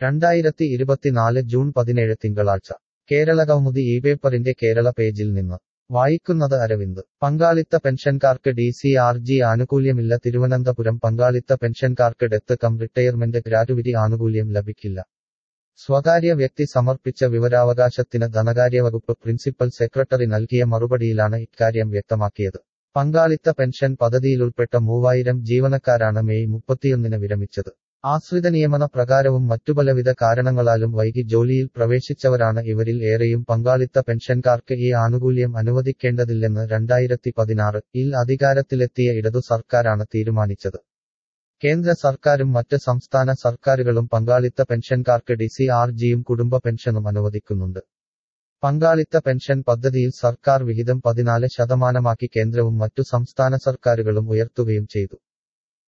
രണ്ടായിരത്തി ഇരുപത്തിനാല് ജൂൺ പതിനേഴ് തിങ്കളാഴ്ച കേരളകൗമുദി ഈ പേപ്പറിന്റെ കേരള പേജിൽ നിന്ന് വായിക്കുന്നത് അരവിന്ദ് പങ്കാളിത്ത പെൻഷൻകാർക്ക് ഡി സി ആർ ജി ആനുകൂല്യമില്ല തിരുവനന്തപുരം പങ്കാളിത്ത പെൻഷൻകാർക്ക് ഡെത്ത് കം റിട്ടയർമെന്റ് ഗ്രാറ്റുവിറ്റി ആനുകൂല്യം ലഭിക്കില്ല സ്വകാര്യ വ്യക്തി സമർപ്പിച്ച വിവരാവകാശത്തിന് ധനകാര്യവകുപ്പ് പ്രിൻസിപ്പൽ സെക്രട്ടറി നൽകിയ മറുപടിയിലാണ് ഇക്കാര്യം വ്യക്തമാക്കിയത് പങ്കാളിത്ത പെൻഷൻ പദ്ധതിയിലുൾപ്പെട്ട മൂവായിരം ജീവനക്കാരാണ് മെയ് മുപ്പത്തിയൊന്നിന് വിരമിച്ചത് ആശ്രിത നിയമന പ്രകാരവും മറ്റു പലവിധ കാരണങ്ങളാലും വൈകി ജോലിയിൽ പ്രവേശിച്ചവരാണ് ഇവരിൽ ഏറെയും പങ്കാളിത്ത പെൻഷൻകാർക്ക് ഈ ആനുകൂല്യം അനുവദിക്കേണ്ടതില്ലെന്ന് രണ്ടായിരത്തി പതിനാറ് ഇൽ അധികാരത്തിലെത്തിയ ഇടതു സർക്കാരാണ് തീരുമാനിച്ചത് കേന്ദ്ര സർക്കാരും മറ്റ് സംസ്ഥാന സർക്കാരുകളും പങ്കാളിത്ത പെൻഷൻകാർക്ക് ഡി സി ആർ ജിയും കുടുംബ പെൻഷനും അനുവദിക്കുന്നുണ്ട് പങ്കാളിത്ത പെൻഷൻ പദ്ധതിയിൽ സർക്കാർ വിഹിതം പതിനാല് ശതമാനമാക്കി കേന്ദ്രവും മറ്റു സംസ്ഥാന സർക്കാരുകളും ഉയർത്തുകയും ചെയ്തു